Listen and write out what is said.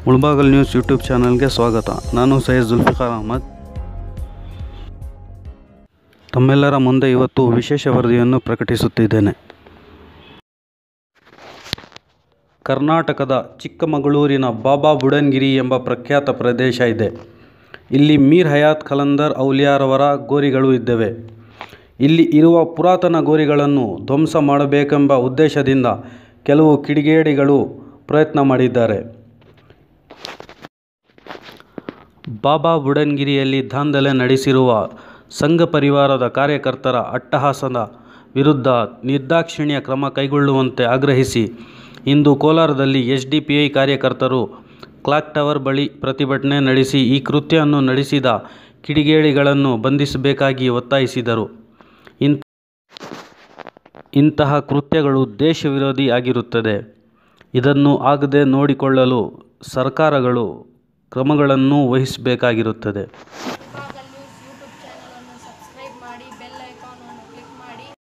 ಮುಳ್ಬಾಗಲ್ news YouTube ಚಾನಲ್ಗೆ ಸ್ವಾಗತ ನಾನು ಸೈಯದ್ ಜುಲ್ಫಿಕಾರ್ ಅಹಮದ್ ತಮ್ಮೆಲ್ಲರ ಮುಂದೆ ಇವತ್ತು ವಿಶೇಷ ವರದಿಯನ್ನು ಪ್ರಕಟಿಸುತ್ತಿದ್ದೇನೆ ಕರ್ನಾಟಕದ ಚಿಕ್ಕಮಗಳೂರಿನ ಬಾಬಾ ಬುಡನ್ಗಿರಿ ಎಂಬ ಪ್ರಖ್ಯಾತ ಪ್ರದೇಶ ಇದೆ ಇಲ್ಲಿ ಮೀರ್ ಹಯಾತ್ ಖಲಂದರ್ ಔಲಿಯಾರವರ ಗೋರಿಗಳು ಇದ್ದವೆ ಇಲ್ಲಿ ಇರುವ ಪುರಾತನ ಗೋರಿಗಳನ್ನು ಧ್ವಂಸ ಮಾಡಬೇಕೆಂಬ ಉದ್ದೇಶದಿಂದ ಕೆಲವು ಕಿಡಿಗೇಡಿಗಳು ಪ್ರಯತ್ನ ಮಾಡಿದ್ದಾರೆ ಬಾಬಾ ಬುಡನ್ಗಿರಿಯಲ್ಲಿ ದಾಂಧಲೆ ನಡೆಸಿರುವ ಸಂಘ ಪರಿವಾರದ ಕಾರ್ಯಕರ್ತರ ಅಟ್ಟಹಾಸದ ವಿರುದ್ಧ ನಿರ್ದಾಕ್ಷಿಣ್ಯ ಕ್ರಮ ಕೈಗೊಳ್ಳುವಂತೆ ಆಗ್ರಹಿಸಿ ಇಂದು ಕೋಲಾರದಲ್ಲಿ ಎಸ್ ಡಿ ಪಿ ಐ ಕಾರ್ಯಕರ್ತರು ಕ್ಲಾಕ್ ಟವರ್ ಬಳಿ ಪ್ರತಿಭಟನೆ ನಡೆಸಿ ಈ ಕೃತ್ಯವನ್ನು ನಡೆಸಿದ ಕಿಡಿಗೇಡಿಗಳನ್ನು ಬಂಧಿಸಬೇಕಾಗಿ ಒತ್ತಾಯಿಸಿದರು ಇಂಥ ಇಂತಹ ಕೃತ್ಯಗಳು ದೇಶ ವಿರೋಧಿ ಆಗಿರುತ್ತದೆ ಇದನ್ನು ಆಗದೆ ನೋಡಿಕೊಳ್ಳಲು ಸರ್ಕಾರಗಳು ಕ್ರಮಗಳನ್ನು ವಹಿಸಬೇಕಾಗಿರುತ್ತದೆ ಮುಳಬಾಗಲ್ ನ್ಯೂಸ್ ಯೂಟ್ಯೂಬ್ ಚಾನಲನ್ನು ಸಬ್ಸ್ಕ್ರೈಬ್ ಮಾಡಿ ಬೆಲ್ ಐಕಾನನ್ನು ಕ್ಲಿಕ್ ಮಾಡಿ